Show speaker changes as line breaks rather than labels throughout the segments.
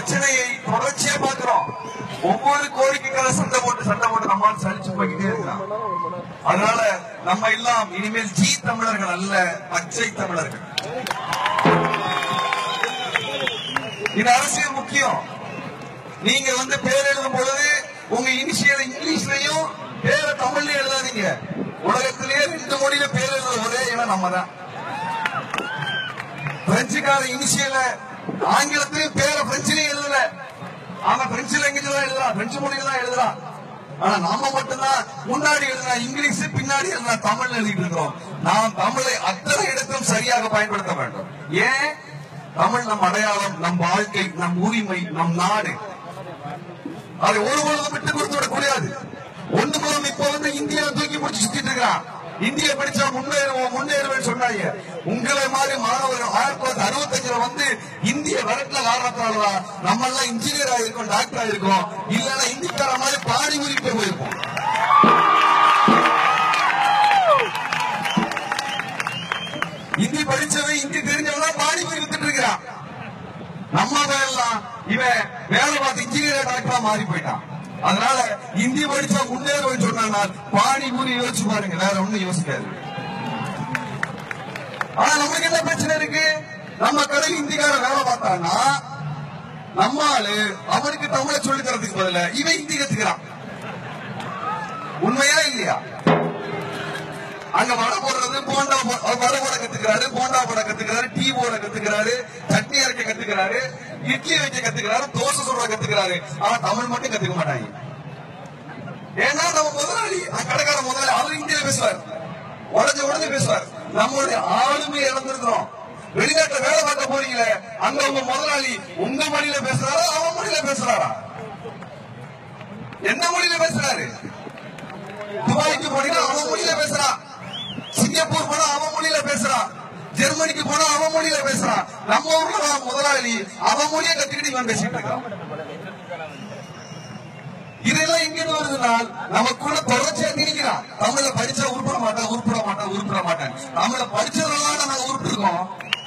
பிரச்சனையை தொடர்ச்சியா பார்க்கிறோம் ஒவ்வொரு கோரிக்கைக்காக சண்டை போட்டு சண்டை போட்டு நம்மால் சலிச்சு போய்கிட்டே இருக்கிறான் அதனால நம்ம எல்லாம் இனிமேல் ஜி தமிழர்கள் அல்ல பச்சை தமிழர்கள் இது அரசியல் முக்கியம் நீங்க வந்து பேர் எழுதும் பொழுது உங்க இனிஷியல் இங்கிலீஷ்லயும் பேரை தமிழ்ல எழுதாதீங்க உலகத்திலேயே ரெண்டு மொழியில பேர் எழுதுற ஒரே இனம் நம்ம தான் பிரெஞ்சுக்கார இனிஷியல ஆங்கிலத்திலையும் பேரை பிரெஞ்சிலையும் எழுதல அவன் பிரெஞ்சு லாங்குவேஜ் தான் எழுதுறான் பிரெஞ்சு மொழியில தான் எழுதுறான் ஆனா நாம மட்டும்தான் முன்னாடி எழுதுனா இங்கிலீஷ் பின்னாடி எழுதுனா தமிழ் எழுதிட்டு இருக்கிறோம் நாம் தமிழை அத்தனை இடத்திலும் சரியாக பயன்படுத்த வேண்டும் ஏன் தமிழ் நம் அடையாளம் நம் வாழ்க்கை நம் உரிமை நம் நாடு அதை ஒருபொழுதும் விட்டு கொடுத்து விடக் கூடாது ஒன்று மூலம் இப்ப வந்து இந்தியா தூக்கி பிடிச்சி சுத்திட்டு இருக்கிறான் இந்திய படிச்சா முன்னேறுவோம் முன்னேறுவேன் சொன்னாங்க உங்களை மாதிரி மாணவர்கள் ஆயிரத்தி தொள்ளாயிரத்தி அறுபத்தஞ்சுல வந்து இந்திய வரட்டுல காரணத்தாலதான் நம்ம எல்லாம் இன்ஜினியர் ஆயிருக்கோம் டாக்டர் ஆயிருக்கோம் இல்லன்னா இந்திக்கார மாதிரி பாடி உரிப்பே போயிருக்கோம் இந்தி படிச்சவன் இந்தி தெரிஞ்சவன் பாடி போய் வித்துட்டு இருக்கிறான் நம்ம எல்லாம் இவன் வேலை பார்த்து இன்ஜினியர் டாக்டரா மாறி போயிட்டான் அதனால இந்தி படிச்சா முன்னேறுவேன் சொன்னா பாடி பூரி யோசிச்சு பாருங்க வேற ஒண்ணும் யோசிக்காது ஆனா நமக்கு என்ன பிரச்சனை இருக்கு நம்ம கடையில் இந்திக்கார வேலை பார்த்தான்னா நம்ம ஆளு அவனுக்கு தமிழை சொல்லி தரதுக்கு பதிலா இவன் இந்தி கத்துக்கிறான் உண்மையா இல்லையா அங்க வடை போடுறது போண்டா போ- அவர் வடை போட கத்துக்கிறாரு போண்டா போட கத்துக்கிறாரு டீ போட கத்துக்கிறாரு சட்னி அரைக்க கத்துக்கிறாரு இட்லி வைக்க கத்துக்கிறாரு தோசை சுட கத்துக்கிறாரு ஆனா தமிழ் மட்டும் கத்துக்க மாட்டாங்க ஏன்னா நம்ம முதலாளி அந்த கடைக்கார முதலாளி அவர் இந்தியில பேசுவார் உடஞ்சு உடஞ்சு பேசுவார் நம்மளுடைய ஆளுமை இழந்திருக்கிறோம் வெளிநாட்டுல வேலை பார்க்க போறீங்களே அங்க உங்க முதலாளி உங்க மொழியில பேசுறாரா அவன் மொழியில பேசுறாரா என்ன மொழியில பேசுறாரு துபாய்க்கு போனீங்கன்னா அவன் மொழியில பேசுறான் சிங்கப்பூர் போனா அவன் மொழியில பேசுறான் ஜெர்மனிக்கு போனா அவன் மொழியில பேசுறான் நம்ம ஊர்ல வர முதலாளி அவன் மொழியை கத்துக்கிட்டு இவன் பேசிட்டு இருக்கான் இதெல்லாம் எங்க இருந்து வருதுனால் நமக்குள்ள தொடர்ச்சியா திணிக்கிறான் தமிழ்ல படிச்சா உருப்பட மாட்டான் உருப்பட மாட்டான் உருப்பட மாட்டான் தமிழ்ல படிச்சதெல்லாம் நாங்க உருப்பிருக்கோம்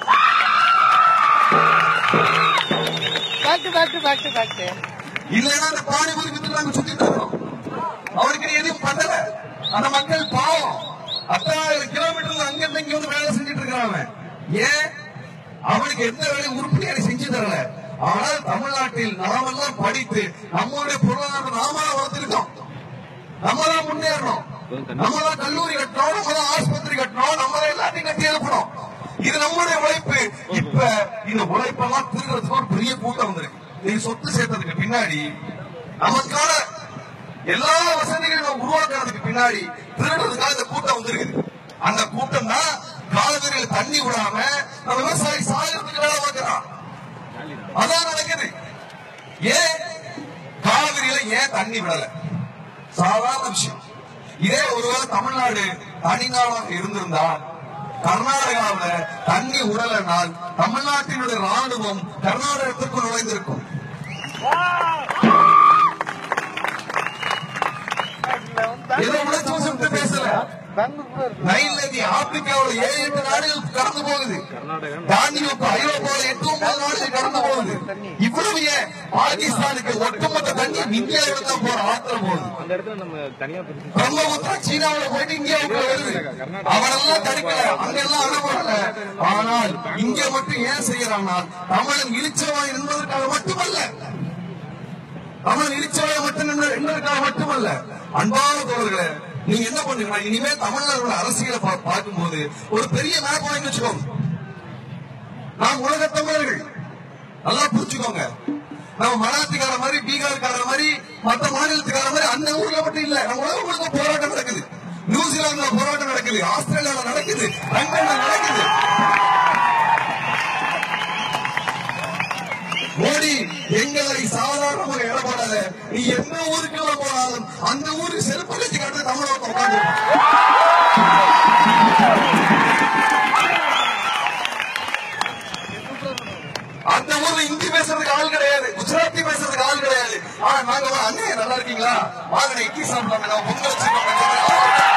ஃபேக்ட் ஃபேக்ட் ஃபேக்ட் ஃபேக்ட்
இல்லைன்னா அந்த பானிபூரி வித்து நாங்க சுத்திட்டு இருக்கோம் அவருக்கு எதுவும் பண்ணல அந்த மக்கள் பாவம் அத்தாயிரம் கிலோமீட்டர்ல அங்க இருந்து இங்க வந்து வேலை செஞ்சுட்டு இருக்கிறான் அவன். ஏன் அவனுக்கு எந்த வேலையும் உருப்படியாக செஞ்சு தரல ஆனால் தமிழ்நாட்டில் நாமெல்லாம் படித்து நம்மளுடைய பொருளாதார நாம வளர்த்திருக்கோம் நம்ம தான் முன்னேறணும் நம்ம தான் கல்லூரி கட்டணும் நம்ம தான் ஆஸ்பத்திரி கட்டணும் நம்ம தான் எல்லாத்தையும் கட்டி எழுப்பணும் இது நம்மளுடைய உழைப்பு இப்ப இந்த உழைப்பெல்லாம் திருடுறதுக்கு ஒரு பெரிய கூட்டம் வந்திருக்கு நீங்க சொத்து சேர்த்ததுக்கு பின்னாடி நமக்கான எல்லா வசதிகளும் நம்ம உருவாக்குறதுக்கு பின்னாடி திருடுறதுக்காக இந்த கூட்டம் வந்திருக்குது அந்த கூட்டம் தான் காலவரியில் தண்ணி விடாம நம்ம விவசாயி சாயத்துக்கு வேலை பார்க்கிறான் அதான் நடக்குது ஏன் காவிரியில ஏன் தண்ணி விடல சாதாரண விஷயம் இதே ஒருவேளை தமிழ்நாடு தனிநாடாக இருந்திருந்தால் கர்நாடகாவுல தண்ணி உடலனால் தமிழ்நாட்டினுடைய ராணுவம் கர்நாடகத்திற்குள் நுழைந்திருக்கும் ஏதோ உணர்ச்சி வசப்பட்டு பேசல
பெங்களூர்
நைல் நதி ஆப்பிரிக்காவுல ஏழு எட்டு நாடுகள் கடந்து போகுது தானியம் ஐரோப்பாவில் எட்டு ஒன்பது நாடுகள் கடந்து போகுது இவ்வளவு ஏன் பாகிஸ்தானுக்கு ஒட்டுமொத்த தண்ணி இந்தியாவில தான் போற ஆத்திரம் போகுது
அந்த இடத்துல நம்ம தனியா பிரிச்சு
பிரம்மபுத்திரா சீனாவுல போயிட்டு இந்தியாவுக்குள்ள வருது அவனெல்லாம் தடுக்கல அங்கெல்லாம் அனுப்பல ஆனால் இங்க மட்டும் ஏன் செய்யறான்னா தமிழன் இழிச்சவன் என்பதற்காக மட்டுமல்ல தமிழ் இழிச்சவன் மட்டும் நின்று- என்பதற்காக மட்டுமல்ல அன்பான தோழர்களே நீங்க என்ன பண்ணுங்க இனிமே தமிழ்நாடு அரசியலை பா- பார்க்கும்போது ஒரு பெரிய மேப் வாங்கி வச்சுக்கோங்க நாம் உலக தமிழர்கள் நல்லா புரிஞ்சுக்கோங்க நம்ம மராத்திக்கார மாதிரி பீகார்கார மாதிரி மத்த மாநிலத்துக்கார மாதிரி அந்த ஊர்ல மட்டும் இல்ல நம்ம உலகம் முழுக்க போராட்டம் நடக்குது நியூசிலாந்துல போராட்டம் நடக்குது ஆஸ்திரேலியால நடக்குது லண்டன்ல நடக்குது மோடி எங்களை சாதாரணமாக இடப்படாத நீ எந்த ஊருக்கு போனாலும் அந்த ஊருக்கு செருப்பு கட்சி காட்டு தமிழக உட்காந்து அந்த ஊர்ல ஹிந்தி பேசுறதுக்கு ஆள் கிடையாது குஜராத்தி பேசுறதுக்கு ஆள் கிடையாது ஆனா நாங்க வா, அண்ணே நல்லா இருக்கீங்களா வாங்க இட்லி சாப்பிடலாம் நான் பொங்கல் வச்சுக்கோங்க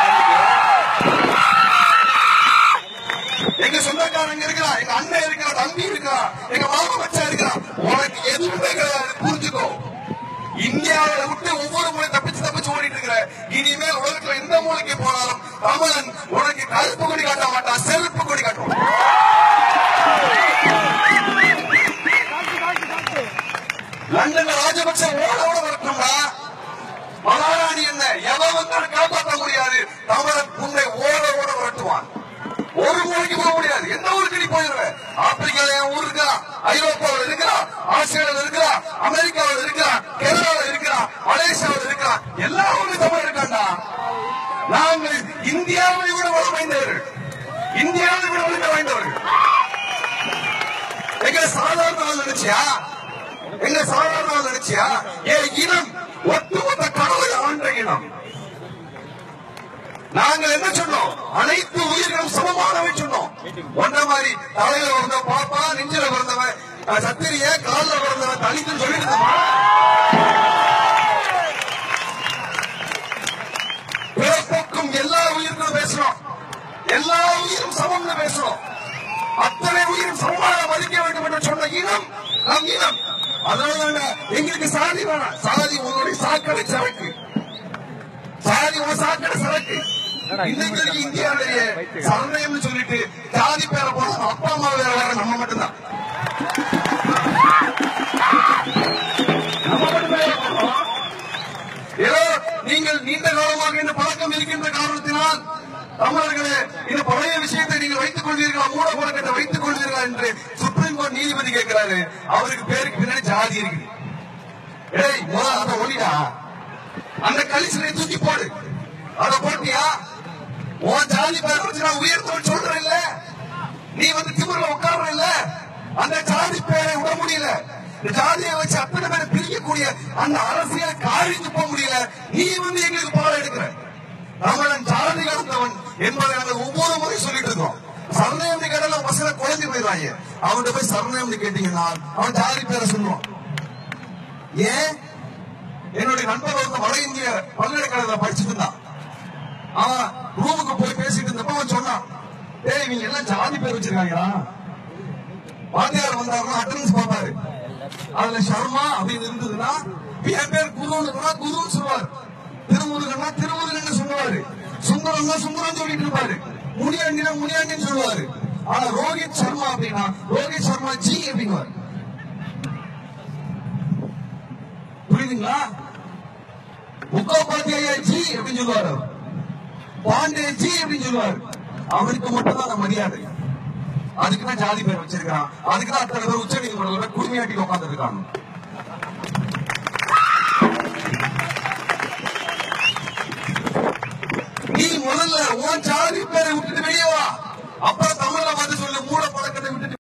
எங்க சொந்தக்காரங்க இருக்கிறா எங்க அண்ணன் இருக்கிறா தம்பி இருக்கிறா எங்க மாமா மச்சான் இருக்கிறா உனக்கு எதுவுமே கிடையாது தமிழன் உனக்கு கருப்பு கொடி காட்ட மாட்டான் செருப்பு கொடி காட்டுவான் லண்டன்ல ராஜபக்ச ஓட ஓட வரட்டும்டா மகாராணி என்ன எவன் வந்தாலும் காப்பாற்ற முடியாது தமிழன் உன்னை ஓட ஓட வரட்டுவான் ஒரு ஊருக்கு போக முடியாது எந்த ஊருக்கு நீ போயிருவ ஆப்பிரிக்கால என் ஊர் இருக்கா ஐரோப்பாவில் இருக்கிறா ஆஸ்திரேலியாவில் இருக்கிறா அமெரிக்காவில் இருக்கிறா கேரளாவில் இருக்கிறா மலேசியாவில் இருக்கிறா எல்லா ஊர்லயும் தமிழ் இருக்காண்டா நாங்கள் இந்தியாவை விட வள வாய்ந்தவர்கள் இந்தியாவை விட வலிமை வாய்ந்தவர்கள் எங்க சாதாரண ஆள் நினைச்சியா எங்க சாதாரண ஆள் நினைச்சியா ஏ இனம் ஒட்டுமொத்த கடவுளை ஆண்ட இனம் நாங்கள் என்ன சொன்னோம் அனைத்து உயிர்களும் சமமானவை சொன்னோம் ஒன்ற மாதிரி தலையில பிறந்த பாப்பா நெஞ்சில பிறந்தவன் அஹ், சத்திரிய கால்ல பிறந்தவன் தலித்துன்னு சொல்லிட்டு இருந்தோமா? பிறப்புக்கும் எல்லா உயிர்களும் பேசுறோம் எல்லா உயிரும் சமம்னு பேசுறோம் அத்தனை உயிரும் சமமாக மதிக்க வேண்டும் என்று சொன்ன இனம் நம் இனம் அதனால எங்களுக்கு சாதி வேணாம் சாதி உங்களுடைய சாக்கடை சரக்கு சாதி உன் சாக்கடை சரக்கு இன்னைக்கு வரைக்கும் இந்தியாவிலேயே சரணயம்னு சொல்லிட்டு ஜாதி பேரை போல அப்பா அம்மா வேற வேற நம்ம மட்டும்தான் நம்ம மட்டும்தான் இருக்கோம். ஏதோ நீங்கள் நீண்ட காலமாக இந்த பழக்கம் இருக்கின்ற காரணத்தினால் தமிழர்களே இந்த பழைய விஷயத்தை நீங்கள் வைத்துக் கொள்வீர்களா மூட பழக்கத்தை வைத்துக் கொள்வீர்களா என்று சுப்ரீம் கோர்ட் நீதிபதி கேட்கிறாரு அவருக்கு பேருக்கு பின்னாடி ஜாதி இருக்குது ஏய் முதல்ல அதை ஒளிடா அந்த கலிசனை தூக்கி போடு அத போட்டியா உன் ஜாதி பேர் வச்சு நான் உயர்த்தவன் சொல்றேன் இல்ல நீ வந்து திமுறல உட்கார்ற இல்ல அந்த ஜாதி பேரை விட முடியல இந்த ஜாதியை வச்சு அத்தனை பேரை பிரிக்கக்கூடிய அந்த அரசியலை காரித்து போக முடியல நீ வந்து எங்களுக்கு பாடம் எடுக்கிற தமிழன் ஜாதி கடந்தவன் என்பதை நாங்கள் ஒவ்வொரு முறை சொல்லிட்டு இருக்கோம் சரணயம் கேட்டால பசங்க குழந்தை போயிடுவாங்க அவன்கிட்ட போய் சரணயம் கேட்டீங்கன்னா அவன் ஜாதி பேரை சொல்லுவான் ஏன் என்னுடைய நண்பர் ஒருத்தன் வட இந்திய பல்கலைக்கழகத்தில் படிச்சுட்டு இருந்தான் அவன் ரூமுக்கு போய் பேசிட்டு இருந்தப்ப அவன் சொன்னான் ஏய் இவங்க எல்லாம் ஜாதி பேர் வச்சிருக்காங்களா வாத்தியார் வந்தாருன்னா அட்டன்ஸ் பார்ப்பாரு அதுல சர்மா அப்படின்னு இருந்ததுன்னா என் பேர் குருன்னு சொன்னா குருன்னு சொல்லுவாரு திருமுருகன்னா திருமுருகன் சொல்லுவாரு சுந்தரம்னா சுந்தரம் சொல்லிட்டு இருப்பாரு முனியாண்டினா முனியாண்டின்னு சொல்லுவாரு ஆனா ரோஹித் சர்மா அப்படின்னா ரோஹித் சர்மா ஜி அப்படிங்குவாரு புரியுதுங்களா முக்கோபாத்தியாயா ஜி அப்படின்னு சொல்லுவாரு அவர். பாண்டே ஜி அப்படின்னு சொல்லுவாரு அவருக்கு மட்டும்தான் அந்த மரியாதை அதுக்கு தான் ஜாதி பேர் வச்சிருக்கான் அதுக்கு தான் அத்தனை பேர் உச்ச நீதிமன்றத்தில் குடுமையாட்டி உட்கார்ந்து இருக்காங்க